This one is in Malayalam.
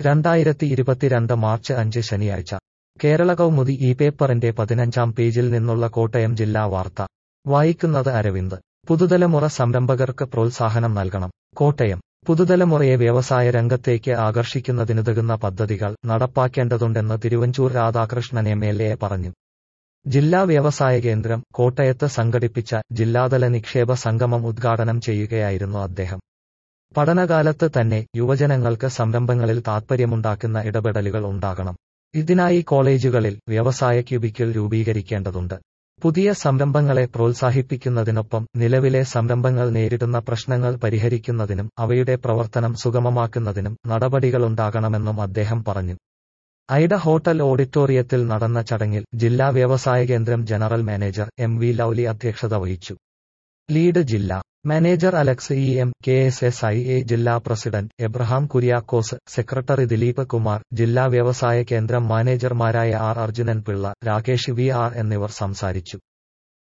രണ്ടായിരത്തി ഇരുപത്തിരണ്ട് മാർച്ച് അഞ്ച് ശനിയാഴ്ച കേരള കൗമുദി ഈ പേപ്പറിന്റെ പതിനഞ്ചാം പേജിൽ നിന്നുള്ള കോട്ടയം ജില്ലാ വാർത്ത വായിക്കുന്നത് അരവിന്ദ് പുതുതലമുറ സംരംഭകർക്ക് പ്രോത്സാഹനം നൽകണം കോട്ടയം പുതുതലമുറയെ വ്യവസായ രംഗത്തേക്ക് ആകർഷിക്കുന്നതിനുതകുന്ന പദ്ധതികൾ നടപ്പാക്കേണ്ടതുണ്ടെന്ന് Thiruvanchoor Radhakrishnan M L A പറഞ്ഞു ജില്ലാ വ്യവസായ കേന്ദ്രം കോട്ടയത്ത് സംഘടിപ്പിച്ച ജില്ലാതല നിക്ഷേപ സംഗമം ഉദ്ഘാടനം ചെയ്യുകയായിരുന്നു അദ്ദേഹം പഠനകാലത്ത് തന്നെ യുവജനങ്ങൾക്ക് സംരംഭങ്ങളിൽ താൽപ്പര്യമുണ്ടാക്കുന്ന ഇടപെടലുകൾ ഉണ്ടാകണം ഇതിനായി കോളേജുകളിൽ വ്യവസായ ക്യൂബിക്കിൾ രൂപീകരിക്കേണ്ടതുണ്ട് പുതിയ സംരംഭങ്ങളെ പ്രോത്സാഹിപ്പിക്കുന്നതിനൊപ്പം നിലവിലെ സംരംഭങ്ങൾ നേരിടുന്ന പ്രശ്നങ്ങൾ പരിഹരിക്കുന്നതിനും അവയുടെ പ്രവർത്തനം സുഗമമാക്കുന്നതിനും നടപടികളുണ്ടാകണമെന്നും അദ്ദേഹം പറഞ്ഞു ഐഡ ഹോട്ടൽ ഓഡിറ്റോറിയത്തിൽ നടന്ന ചടങ്ങിൽ ജില്ലാ വ്യവസായ കേന്ദ്രം general manager M V Lovely അധ്യക്ഷത വഹിച്ചു ലീഡ് ജില്ലാ manager Alex E M K S S I A ജില്ലാ പ്രസിഡന്റ് എബ്രഹാം കുര്യാക്കോസ് സെക്രട്ടറി ദിലീപ് കുമാർ ജില്ലാ വ്യവസായ കേന്ദ്രം മാനേജർമാരായ R Arjunan Pillai Rakesh V R എന്നിവർ സംസാരിച്ചു